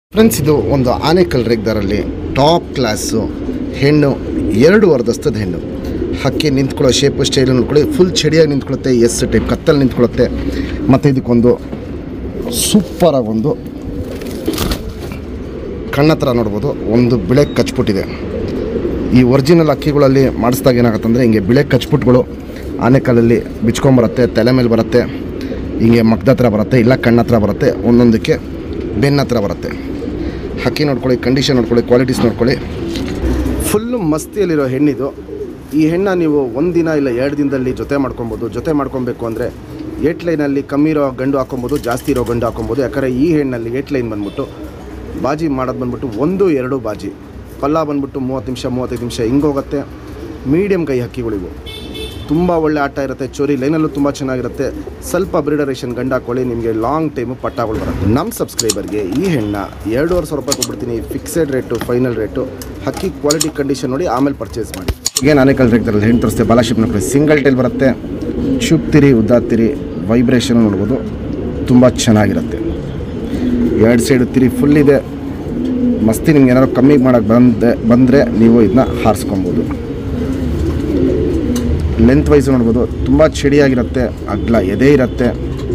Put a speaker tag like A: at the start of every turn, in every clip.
A: friends ಇದು ಒಂದು Anekal ರೆಗ್ದಾರಲ್ಲಿ top class ಹೆಣ್ಣು ಎರಡು ವರ್ಧಸ್ತದ ಹೆಣ್ಣು ಹಕ್ಕಿ ನಿಂತ್ಕೊಳ್ಳೋ ಶೇಪು ಸ್ಟೈಲು ನೋಡ್ಕೊಳ್ಳಿ ಫುಲ್ ಚಡಿಯಾಗಿ ನಿಂತ್ಕೊಳ್ಳುತ್ತೆ ಎಸ್ ಟೈಪ್ ಕತ್ತಲ್ಲಿ ನಿಂತ್ಕೊಳ್ಳುತ್ತೆ ಮತ್ತು ಇದಕ್ಕೊಂದು ಸೂಪರಾಗಿ ಒಂದು ಕಣ್ಣತ್ರ ನೋಡ್ಬೋದು ಒಂದು ಬಿಳೆ ಕಚ್ಬಿಟ್ಟಿದೆ ಈ ಒರಿಜಿನಲ್ ಅಕ್ಕಿಗಳಲ್ಲಿ ಮಾಡಿಸಿದಾಗ ಏನಾಗುತ್ತಂದರೆ ಹಿಂಗೆ ಬಿಳೆ ಕಚ್ಪುಟ್ಗಳು ಆನೆಕಲ್ಲಲ್ಲಿ ಬಿಚ್ಕೊಂಬರುತ್ತೆ ತಲೆ ಮೇಲೆ ಬರುತ್ತೆ ಹಿಂಗೆ ಮಗ್ದ ಹತ್ರ ಬರುತ್ತೆ ಇಲ್ಲ ಕಣ್ಣತ್ರ ಬರುತ್ತೆ ಒಂದೊಂದಕ್ಕೆ ಬೆನ್ನ ಹತ್ರ ಬರುತ್ತೆ ಹಕ್ಕಿ ನೋಡ್ಕೊಳ್ಳಿ ಕಂಡೀಷನ್ ನೋಡ್ಕೊಳ್ಳಿ ಕ್ವಾಲಿಟೀಸ್ ನೋಡ್ಕೊಳ್ಳಿ ಫುಲ್ಲು ಮಸ್ತಿಯಲ್ಲಿರೋ ಹೆಣ್ಣಿದು ಈ ಹೆಣ್ಣ ನೀವು ಒಂದಿನ ಇಲ್ಲ ಎರಡು ದಿನದಲ್ಲಿ ಜೊತೆ ಮಾಡ್ಕೊಬೋದು ಜೊತೆ ಮಾಡ್ಕೊಬೇಕು ಅಂದರೆ ಏಟ್ ಲೈನಲ್ಲಿ ಕಮ್ಮಿ ಇರೋ ಗಂಡು ಹಾಕೊಬೋದು ಜಾಸ್ತಿ ಇರೋ ಗಂಡು ಹಾಕೊಬೋದು ಯಾಕಂದರೆ ಈ ಹೆಣ್ಣಲ್ಲಿ ಏಟ್ ಲೈನ್ ಬಂದ್ಬಿಟ್ಟು ಬಾಜಿ ಮಾಡೋದು ಬಂದ್ಬಿಟ್ಟು ಒಂದು ಎರಡು ಬಾಜಿ ಪಲ್ಲ ಬಂದ್ಬಿಟ್ಟು ಮೂವತ್ತು ನಿಮಿಷ ಮೂವತ್ತೈದು ನಿಮಿಷ ಹಿಂಗೋಗುತ್ತೆ ಮೀಡಿಯಮ್ ಕೈ ಹಕ್ಕಿಗಳಿವು ತುಂಬ ಒಳ್ಳೆ ಆಟ ಇರುತ್ತೆ ಚೋರಿ ಲೈನಲ್ಲೂ ತುಂಬ ಚೆನ್ನಾಗಿರುತ್ತೆ ಸ್ವಲ್ಪ ಬ್ರಿಡರೇಷನ್ ಗಂಡು ಹಾಕೊಳ್ಳಿ ನಿಮಗೆ ಲಾಂಗ್ ಟೈಮು ಪಟ್ಟಾಗಳು ಬರುತ್ತೆ ನಮ್ಮ ಸಬ್ಸ್ಕ್ರೈಬರ್ಗೆ ಈ ಹೆಣ್ಣ ಎರಡೂವರೆ ಸಾವಿರ ರೂಪಾಯಿ ಕೊಟ್ಬಿಡ್ತೀನಿ ಫಿಕ್ಸೆಡ್ ರೇಟು ಫೈನಲ್ ರೇಟು ಹಕ್ಕಿ ಕ್ವಾಲಿಟಿ ಕಂಡೀಷನ್ ನೋಡಿ ಆಮೇಲೆ ಪರ್ಚೇಸ್ ಮಾಡಿ ಏನು ಆನೆಕಲ್ ರೇಟ್ದಲ್ಲಿ ಹೆಣ್ಣು ತೋರಿಸ್ತೆ ಬಾಲಾಶಿಪ್ ನೋಡ್ಕೊಳ್ಳಿ ಸಿಂಗಲ್ ಟೈಲ್ ಬರುತ್ತೆ ಚುಪ್ತಿರಿ ಉದ್ದಾತಿರಿ ವೈಬ್ರೇಷನ್ ನೋಡ್ಬೋದು ತುಂಬ ಚೆನ್ನಾಗಿರುತ್ತೆ ಎರಡು ಸೈಡು ತಿರಿ ಫುಲ್ ಇದೆ ಮಸ್ತಿ ನಿಮ್ಗೆ ಏನಾದ್ರು ಕಮ್ಮಿ ಮಾಡೋಕ್ಕೆ ಬಂದೆ ಬಂದರೆ ನೀವು ಇದನ್ನ ಹಾರಿಸ್ಕೊಬೋದು ಲೆಂತ್ ವೈಸ್ ನೋಡ್ಬೋದು ತುಂಬ ಚಡಿಯಾಗಿರುತ್ತೆ ಅಗ್ಲ ಎದೆ ಇರುತ್ತೆ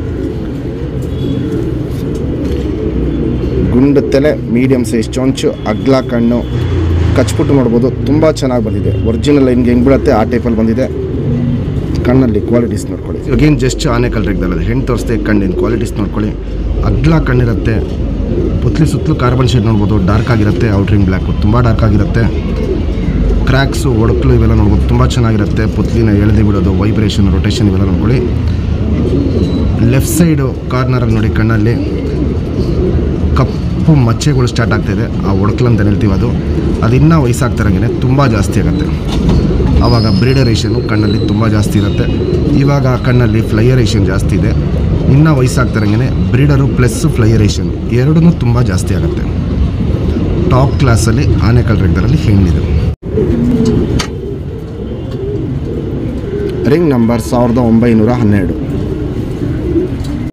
A: ಗುಂಡು ತಲೆ ಮೀಡಿಯಮ್ ಸೈಜ್ ಚೊಂಚು ಅಗ್ಲ ಕಣ್ಣು ಕಚ್ಬಿಟ್ಟು ನೋಡ್ಬೋದು ತುಂಬ ಚೆನ್ನಾಗಿ ಬಂದಿದೆ ಒರಿಜಿನಲ್ ಹಿಂಗೆ ಹೆಂಗೆ ಬೀಳುತ್ತೆ ಆ ಟೈಪಲ್ಲಿ ಬಂದಿದೆ ಕಣ್ಣಲ್ಲಿ ಕ್ವಾಲಿಟೀಸ್ ನೋಡ್ಕೊಳ್ಳಿ ಇವಾಗೇನು ಜಸ್ಟ್ ಆನೆಕಲ್ ರೆಗ್ದಲ್ಲ ಹೆಣ್ಣು ತೋರಿಸ್ತೆ ಕಣ್ಣಿನ ಕ್ವಾಲಿಟೀಸ್ ನೋಡ್ಕೊಳ್ಳಿ ಅಗ್ಲ ಕಣ್ಣಿರುತ್ತೆ ಪುತ್ಲಿ ಸುತ್ತಲೂ ಕಾರ್ಬನ್ ಶೇಡ್ ನೋಡ್ಬೋದು ಡಾರ್ಕ್ ಆಗಿರುತ್ತೆ ಔಟ್ರಿಂಗ್ ಬ್ಲ್ಯಾಕು ತುಂಬ ಡಾರ್ಕ್ ಆಗಿರುತ್ತೆ ಕ್ರ್ಯಾಕ್ಸು ಒಡಕಲು ಇವೆಲ್ಲ ನೋಡ್ಬೋದು ತುಂಬ ಚೆನ್ನಾಗಿರುತ್ತೆ ಪುತ್ಲಿನ ಎಳೆದು ಬಿಡೋದು ವೈಬ್ರೇಷನ್ ರೊಟೇಷನ್ ಇವೆಲ್ಲ ನೋಡ್ಕೊಳ್ಳಿ ಲೆಫ್ಟ್ ಸೈಡು ಕಾರ್ನರಲ್ಲಿ ನೋಡಿ ಕಣ್ಣಲ್ಲಿ ಕಪ್ಪು ಮಚ್ಚೆಗಳು ಸ್ಟಾರ್ಟ್ ಆಗ್ತಾಯಿದೆ ಆ ಒಡಕಲು ಅಂತ ಹೇಳ್ತೀವಿ ಅದು ಅದು ಇನ್ನೂ ವಯಸ್ಸಾಗ್ತಿರಂಗೆ ತುಂಬ ಜಾಸ್ತಿ ಆಗುತ್ತೆ ಆವಾಗ ಬ್ರೀಡರೇಷನು ಕಣ್ಣಲ್ಲಿ ತುಂಬ ಜಾಸ್ತಿ ಇರುತ್ತೆ ಇವಾಗ ಕಣ್ಣಲ್ಲಿ ಫ್ಲೈಯರೇಷನ್ ಜಾಸ್ತಿ ಇದೆ ಇನ್ನೂ ವಯಸ್ಸಾಗ್ತಿರಂಗೆ ಬ್ರೀಡರು ಪ್ಲಸ್ ಫ್ಲೈಯರೇಷನ್ ಎರಡೂ ತುಂಬ ಜಾಸ್ತಿ ಆಗುತ್ತೆ ಟಾಪ್ ಕ್ಲಾಸಲ್ಲಿ ಆನೆಕಲ್ ರೆಗ್ದರಲ್ಲಿ ಹೆಣ್ಣಿದೆ ರಿಂಗ್ ನಂಬರ್ ಸಾವಿರದ ಒಂಬೈನೂರ ಹನ್ನೆರಡು